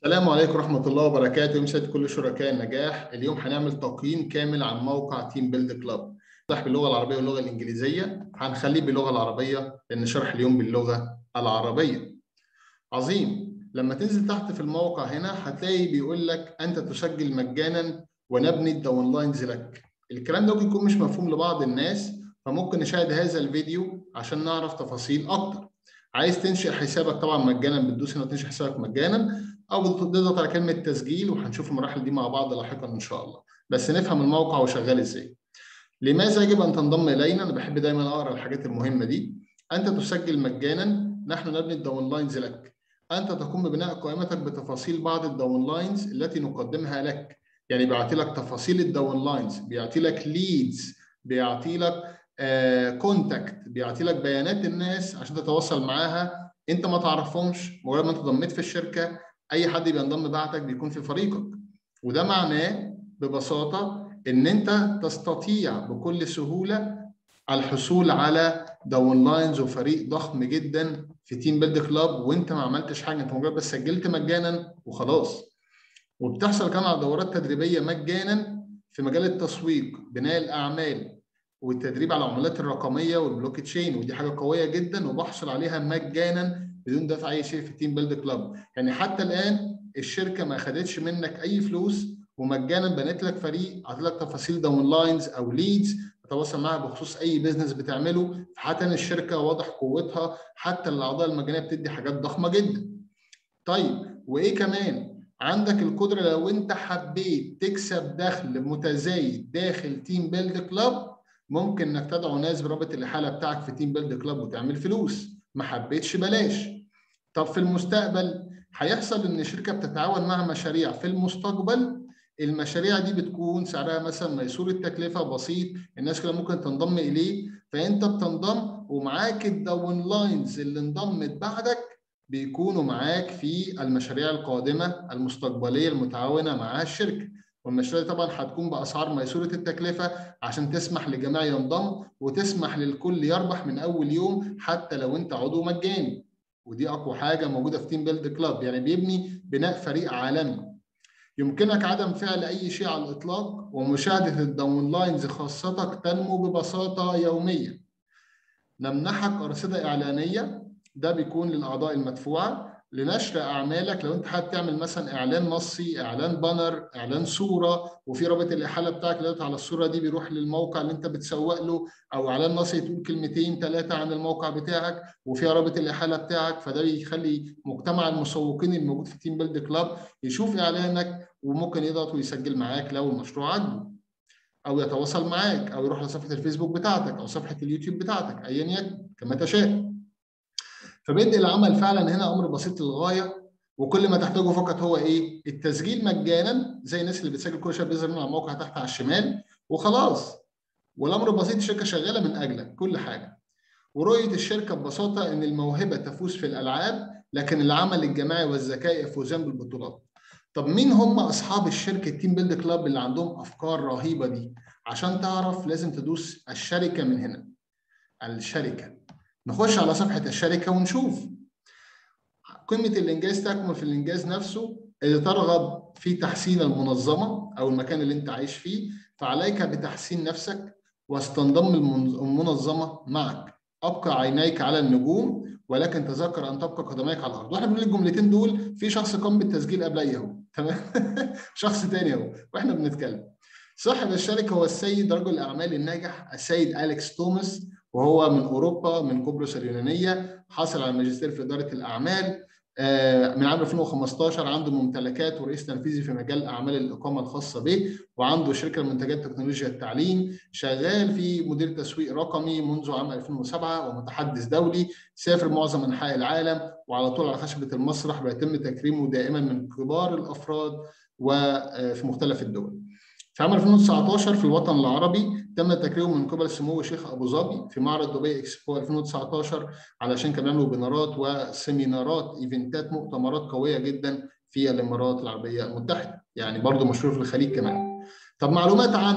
السلام عليكم ورحمة الله وبركاته يمسك كل شركاء النجاح اليوم هنعمل تقييم كامل عن موقع تيم بيلد كلاب شرح باللغة العربية واللغة الإنجليزية هنخليه باللغة العربية لأن شرح اليوم باللغة العربية عظيم لما تنزل تحت في الموقع هنا هتلاقي بيقول لك أنت تسجل مجانا ونبني الداونلاينز لك الكلام ده ممكن يكون مش مفهوم لبعض الناس فممكن نشاهد هذا الفيديو عشان نعرف تفاصيل أكتر عايز تنشئ حسابك طبعا مجانا بتدوس هنا تنشئ حسابك مجانا او بتضغط على كلمه تسجيل وهنشوف المراحل دي مع بعض لاحقا ان شاء الله بس نفهم الموقع وشغال ازاي لماذا يجب ان تنضم الينا انا بحب دايما اقرا الحاجات المهمه دي انت تسجل مجانا نحن نبني الداونلاينز لك انت تقوم ببناء قائمتك بتفاصيل بعض الداونلاينز التي نقدمها لك يعني بيعطي لك تفاصيل الداونلاينز بيعطي لك ليدز بيعطي لك كونتاكت آه بيعطي لك بيانات الناس عشان تتواصل معاها انت ما تعرفهمش مجرد ما انت ضميت في الشركه اي حد بينضم بعدك بيكون في فريقك وده معناه ببساطه ان انت تستطيع بكل سهوله الحصول على داونلاينز وفريق ضخم جدا في تيم بيلد كلاب وانت ما عملتش حاجه انت مجرد بس سجلت مجانا وخلاص وبتحصل كمان على دورات تدريبيه مجانا في مجال التسويق بناء الاعمال والتدريب على العملات الرقميه والبلوك تشين ودي حاجه قويه جدا وبحصل عليها مجانا بدون دفع اي شيء في تيم بيلد كلاب يعني حتى الان الشركه ما خدتش منك اي فلوس ومجانا بنت لك فريق عطت لك تفاصيل داونلاينز او ليدز تتواصل معاها بخصوص اي بزنس بتعمله حتى ان الشركه واضح قوتها حتى الاعضاء المجانيه بتدي حاجات ضخمه جدا طيب وايه كمان عندك القدره لو انت حبيت تكسب دخل متزايد داخل تيم بيلد كلاب ممكن انك تدعو ناس برابط الاحاله بتاعك في تيم بيلد كلاب وتعمل فلوس ما حبيتش بلاش طب في المستقبل هيحصل ان الشركه بتتعاون مع مشاريع في المستقبل المشاريع دي بتكون سعرها مثلا ميسور التكلفه بسيط الناس كده ممكن تنضم اليه فانت بتنضم ومعاك الداونلاينز اللي انضمت بعدك بيكونوا معاك في المشاريع القادمه المستقبليه المتعاونه مع الشركه والمشاريع طبعا هتكون باسعار ميسوره التكلفه عشان تسمح للجميع ينضم وتسمح للكل يربح من اول يوم حتى لو انت عضو مجاني ودي اقوى حاجه موجوده في تيم بيلد كلاب يعني بيبني بناء فريق عالمي يمكنك عدم فعل اي شيء على الاطلاق ومشاهده الداونلاينز خاصتك تنمو ببساطه يوميا نمنحك ارصده اعلانيه ده بيكون للاعضاء المدفوعه لنشر اعمالك لو انت حابب تعمل مثلا اعلان نصي اعلان بانر اعلان صوره وفي رابط الاحاله بتاعك اللي على الصوره دي بيروح للموقع اللي انت بتسوق له او اعلان نصي تقول كلمتين ثلاثه عن الموقع بتاعك وفيها رابط الاحاله بتاعك فده بيخلي مجتمع المسوقين الموجود في تيم بيلد كلاب يشوف اعلانك وممكن يضغط ويسجل معاك لو المشروع عجبه او يتواصل معاك او يروح لصفحه الفيسبوك بتاعتك او صفحه اليوتيوب بتاعتك ايا يكن كما تشاء فبدء العمل فعلا هنا امر بسيط للغايه وكل ما تحتاجه فقط هو ايه؟ التسجيل مجانا زي الناس اللي بتسجل كل شويه بيظهر لنا على الموقع تحت على الشمال وخلاص والامر بسيط الشركه شغاله من اجلك كل حاجه ورؤيه الشركه ببساطه ان الموهبه تفوز في الالعاب لكن العمل الجماعي والذكاء يفوزان بالبطولات. طب مين هم اصحاب الشركه تيم بيلد كلاب اللي عندهم افكار رهيبه دي؟ عشان تعرف لازم تدوس الشركه من هنا. الشركه نخش على صفحة الشركة ونشوف قمة الإنجاز تكمن في الإنجاز نفسه اللي ترغب في تحسين المنظمة أو المكان اللي أنت عايش فيه فعليك بتحسين نفسك واستنضم المنظمة معك أبقى عينيك على النجوم ولكن تذكر أن تبقى قدميك على الأرض وإحنا بنقول الجملتين دول في شخص قام بالتسجيل قبلي أهو تمام شخص تاني أهو وإحنا بنتكلم صاحب الشركة هو السيد رجل الأعمال الناجح السيد أليكس توماس وهو من اوروبا من قبرص اليونانيه حصل على ماجستير في اداره الاعمال من عام 2015 عنده ممتلكات ورئيس تنفيذي في مجال اعمال الاقامه الخاصه به وعنده شركه لمنتجات تكنولوجيا التعليم شغال في مدير تسويق رقمي منذ عام 2007 ومتحدث دولي سافر معظم انحاء العالم وعلى طول على خشبه المسرح بيتم تكريمه دائما من كبار الافراد وفي مختلف الدول. في عام 2019 في الوطن العربي تم تكريمه من قبل سمو شيخ ابو ظبي في معرض دبي اكسبو 2019 علشان كان بيعملوا ويبينارات وسيمينارات ايفنتات مؤتمرات قويه جدا في الامارات العربيه المتحده يعني برضه مشهور في الخليج كمان طب معلومات عامه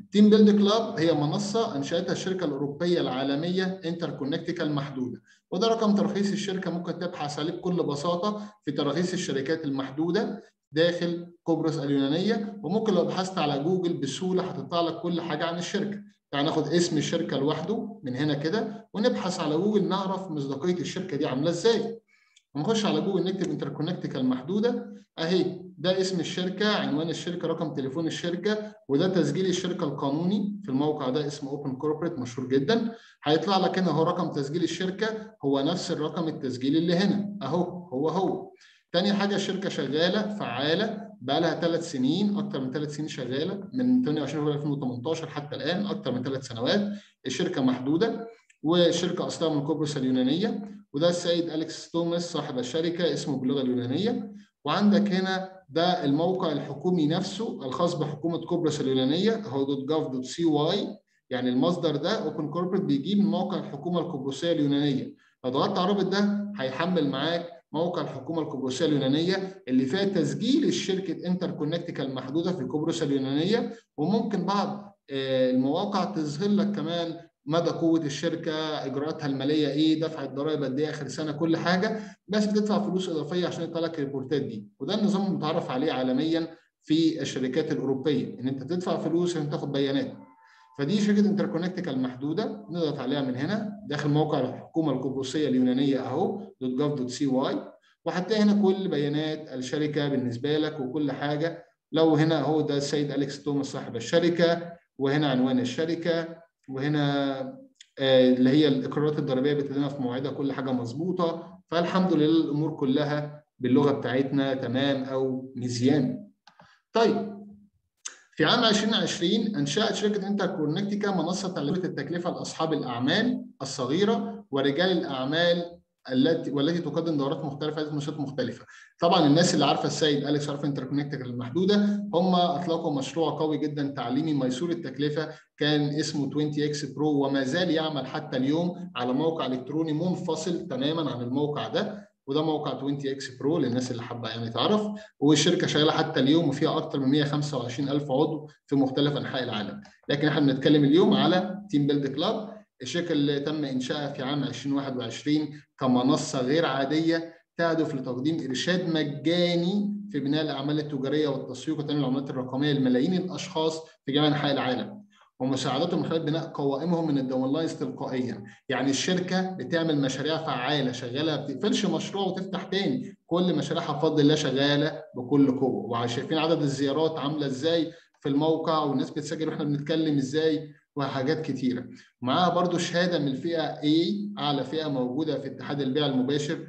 تيم بيلد كلاب هي منصه انشاتها الشركه الاوروبيه العالميه انتر كونكتيكا المحدوده وده رقم تراخيص الشركه ممكن تبحث عليه بكل بساطه في تراخيص الشركات المحدوده داخل قبرص اليونانيه وممكن لو بحثت على جوجل بسهوله هتطلع لك كل حاجه عن الشركه يعني ناخد اسم الشركه لوحده من هنا كده ونبحث على جوجل نعرف مصداقيه الشركه دي عامله ازاي ونخش على جوجل نكتب انتركونكتيكا المحدوده اهي ده اسم الشركه عنوان الشركه رقم تليفون الشركه وده تسجيل الشركه القانوني في الموقع ده اسمه اوبن كوربريت مشهور جدا هيطلع لك هنا هو رقم تسجيل الشركه هو نفس الرقم التسجيل اللي هنا اهو هو هو تاني حاجه الشركه شغاله فعاله بقى لها ثلاث سنين اكثر من ثلاث سنين شغاله من 28 2018 حتى الان اكثر من ثلاث سنوات الشركه محدوده والشركه اصلها من قبرص اليونانيه وده السيد اليكس توماس صاحب الشركه اسمه باللغه اليونانيه وعندك هنا ده الموقع الحكومي نفسه الخاص بحكومه قبرص اليونانيه هو دوت جاف دوت سي واي يعني المصدر ده اوبن كوربريت بيجيب من موقع الحكومه القبرصيه اليونانيه لو ضغطت على الرابط ده هيحمل معاك موقع الحكومه القبرصيه اليونانيه اللي فيها تسجيل الشركه انتر كونكتيكا المحدوده في قبرص اليونانيه وممكن بعض المواقع تظهر لك كمان مدى قوه الشركه اجراءاتها الماليه ايه دفع الضرائب قد ايه اخر سنه كل حاجه بس بتدفع فلوس اضافيه عشان يطلع لك الريبورتات دي وده النظام المتعارف عليه عالميا في الشركات الاوروبيه ان انت تدفع فلوس عشان تاخد بيانات فدي شركه انتركونكتيكا المحدوده نضغط عليها من هنا داخل موقع الحكومه القبرصيه اليونانيه اهو دوت جاف دوت سي واي وهتلاقي هنا كل بيانات الشركه بالنسبه لك وكل حاجه لو هنا اهو ده السيد اليكس توماس صاحب الشركه وهنا عنوان الشركه وهنا اللي هي الاقرارات الضريبيه بتدينا في مواعيدها كل حاجه مظبوطه فالحمد لله الامور كلها باللغه بتاعتنا تمام او مزيان. طيب في عام 2020 انشات شركه انتر كونكتيكا منصه تعليميه التكلفه لاصحاب الاعمال الصغيره ورجال الاعمال التي والتي تقدم دورات مختلفه ذات نشاط مختلفه. طبعا الناس اللي عارفه السيد اليكس عارفه انتركونكتيكا المحدوده هم اطلقوا مشروع قوي جدا تعليمي ميسور التكلفه كان اسمه 20 اكس برو وما زال يعمل حتى اليوم على موقع الكتروني منفصل تماما عن الموقع ده وده موقع 20 اكس برو للناس اللي حابه يعني تعرف والشركه شغاله حتى اليوم وفيها اكثر من 125 الف عضو في مختلف انحاء العالم لكن احنا بنتكلم اليوم على تيم بيلد كلاب الشركه اللي تم انشائها في عام 2021 كمنصه غير عاديه تهدف لتقديم ارشاد مجاني في بناء الاعمال التجاريه والتسويق وتنميه العملات الرقميه لملايين الاشخاص في جميع انحاء العالم ومساعدتهم من خلال بناء قوائمهم من الداونلاينز تلقائيا يعني الشركه بتعمل مشاريع فعاله شغاله ما بتقفلش مشروع وتفتح تاني كل مشاريعها بفضل الله شغاله بكل قوه وشايفين عدد الزيارات عامله ازاي في الموقع والناس بتسجل واحنا بنتكلم ازاي وحاجات كتيره معاها برضو شهاده من الفئه A اعلى فئه موجوده في اتحاد البيع المباشر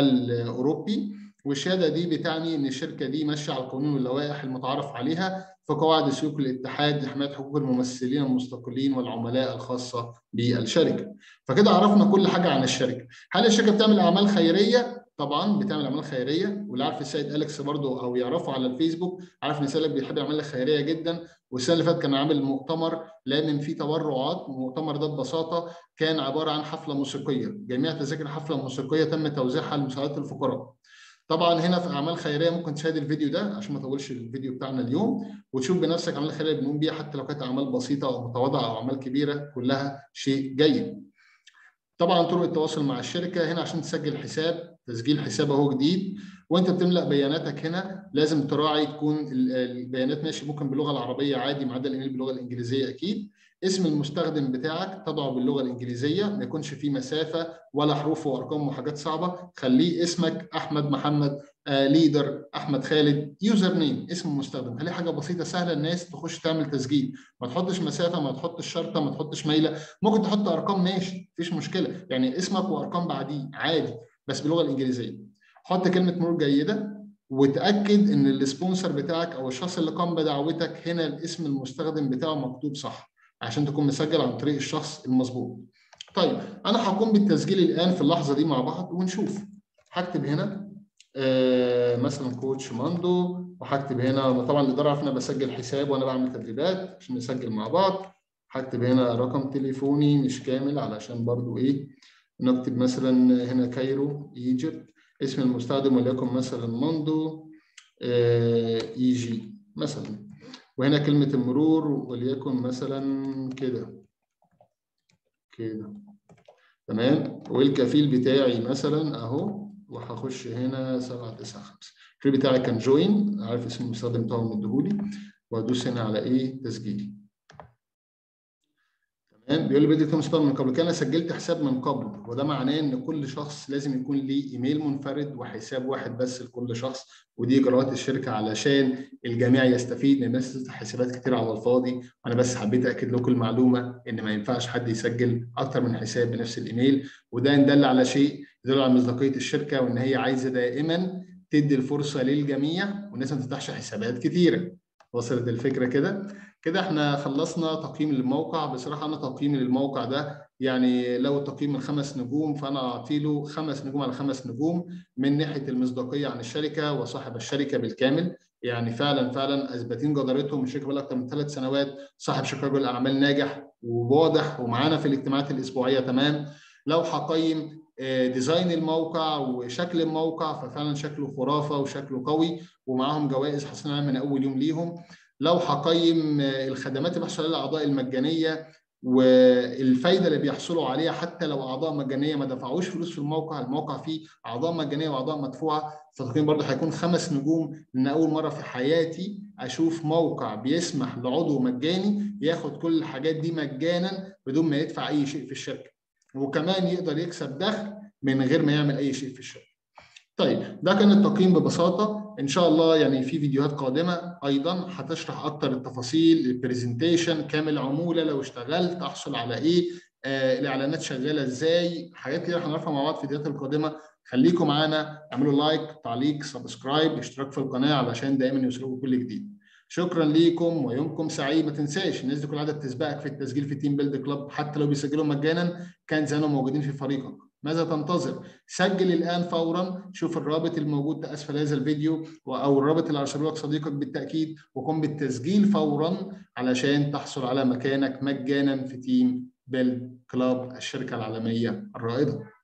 الاوروبي والشهاده دي بتعني ان الشركه دي ماشيه على القانون واللوائح المتعارف عليها في قواعد سلوك الاتحاد لحمايه حقوق الممثلين المستقلين والعملاء الخاصه بالشركه. فكده عرفنا كل حاجه عن الشركه. هل الشركه بتعمل اعمال خيريه؟ طبعا بتعمل اعمال خيريه واللي عارف السيد اليكس برضه او يعرفه على الفيسبوك عارف ان السيد بيحب الاعمال الخيريه جدا والسنه اللي فاتت كان عامل مؤتمر لان في تبرعات المؤتمر ده ببساطه كان عباره عن حفله موسيقيه جميع تذاكر الحفله الموسيقيه تم توزيعها لمساعده الفقراء طبعا هنا في اعمال خيريه ممكن تشاهد الفيديو ده عشان ما اطولش الفيديو بتاعنا اليوم وتشوف بنفسك اعمال خيريه اللي بنقوم بيها حتى لو كانت اعمال بسيطه او متواضعه او اعمال كبيره كلها شيء جيد. طبعا طرق التواصل مع الشركه هنا عشان تسجل حساب تسجيل حساب اهو جديد وانت بتملا بياناتك هنا لازم تراعي تكون البيانات ماشي ممكن باللغه العربيه عادي ما عدا الايميل باللغه الانجليزيه اكيد اسم المستخدم بتاعك تضعه باللغه الانجليزيه ما يكونش فيه مسافه ولا حروف وارقام وحاجات صعبه خليه اسمك احمد محمد آه ليدر احمد خالد يوزر نيم اسم المستخدم خليه حاجه بسيطه سهله الناس تخش تعمل تسجيل ما تحطش مسافه ما تحطش شرطه ما تحطش ميله ممكن تحط ارقام ماشي مفيش مشكله يعني اسمك وارقام بعديه عادي بس باللغه الانجليزيه حط كلمه مرور جيده وتاكد ان السبونسر بتاعك او الشخص اللي قام بدعوتك هنا الاسم المستخدم بتاعه مكتوب صح عشان تكون مسجل عن طريق الشخص المظبوط. طيب انا هقوم بالتسجيل الان في اللحظه دي مع بعض ونشوف. هكتب هنا آه مثلا كوتش ماندو وهكتب هنا طبعا الاداره عارفه انا بسجل حساب وانا بعمل تدريبات عشان نسجل مع بعض. هكتب هنا رقم تليفوني مش كامل علشان برضو ايه نكتب مثلا هنا كايرو ايجيبت اسم المستخدم وليكن مثلا ماندو آه اي جي مثلا وهنا كلمه المرور وليكن مثلا كده كده تمام والكفيل بتاعي مثلا اهو وهخش هنا 795 الكفيل بتاعي كان جوين عارف اسم المستخدم بتاعه مديهولي وادوس هنا على ايه تسجيل تمام بيقول لي بدي كم سبام من قبل كان انا سجلت حساب من قبل وده معناه ان كل شخص لازم يكون ليه ايميل منفرد وحساب واحد بس لكل شخص ودي اجراءات الشركه علشان الجميع يستفيد ان الناس تفتح حسابات كتير على الفاضي وانا بس حبيت اكد لكم المعلومه ان ما ينفعش حد يسجل اكتر من حساب بنفس الايميل وده ان دل على شيء يدل على مصداقيه الشركه وان هي عايزه دائما تدي الفرصه للجميع والناس ما تفتحش حسابات كتيره وصلت الفكره كده كده احنا خلصنا تقييم للموقع بصراحه انا تقييمي للموقع ده يعني لو التقييم من خمس نجوم فانا اعطي له خمس نجوم على خمس نجوم من ناحيه المصداقيه عن الشركه وصاحب الشركه بالكامل يعني فعلا فعلا اثباتين جدارتهم الشركه بقى اكثر من ثلاث سنوات صاحب شركه رجل اعمال ناجح وواضح ومعانا في الاجتماعات الاسبوعيه تمام لو هقيم ديزاين الموقع وشكل الموقع ففعلا شكله خرافه وشكله قوي ومعاهم جوائز حصلنا من اول يوم ليهم لو هقيم الخدمات اللي بيحصل عليها الاعضاء المجانيه والفايده اللي بيحصلوا عليها حتى لو اعضاء مجانيه ما دفعوش فلوس في الموقع، الموقع فيه اعضاء مجانيه واعضاء مدفوعه، فالتقييم برضه هيكون خمس نجوم لان اول مره في حياتي اشوف موقع بيسمح لعضو مجاني ياخد كل الحاجات دي مجانا بدون ما يدفع اي شيء في الشركه. وكمان يقدر يكسب دخل من غير ما يعمل اي شيء في الشركه. طيب ده كان التقييم ببساطه ان شاء الله يعني في فيديوهات قادمه ايضا هتشرح اكتر التفاصيل البرزنتيشن كام العموله لو اشتغلت احصل على ايه آه الاعلانات شغاله ازاي حاجات كتير هنعرفها مع بعض في الفيديوهات القادمه خليكم معانا اعملوا لايك تعليق سبسكرايب اشتراك في القناه علشان دايما يوصلكم كل جديد شكرا ليكم ويومكم سعيد ما تنساش الناس دي كل عدد تسبقك في التسجيل في تيم بيلد كلاب حتى لو بيسجلوا مجانا كان زمانهم موجودين في فريقك ماذا تنتظر؟ سجل الآن فورا شوف الرابط الموجود أسفل هذا الفيديو أو الرابط اللي أرسله لك صديقك بالتأكيد وقم بالتسجيل فورا علشان تحصل على مكانك مجانا في تيم بيلد كلاب الشركة العالمية الرائدة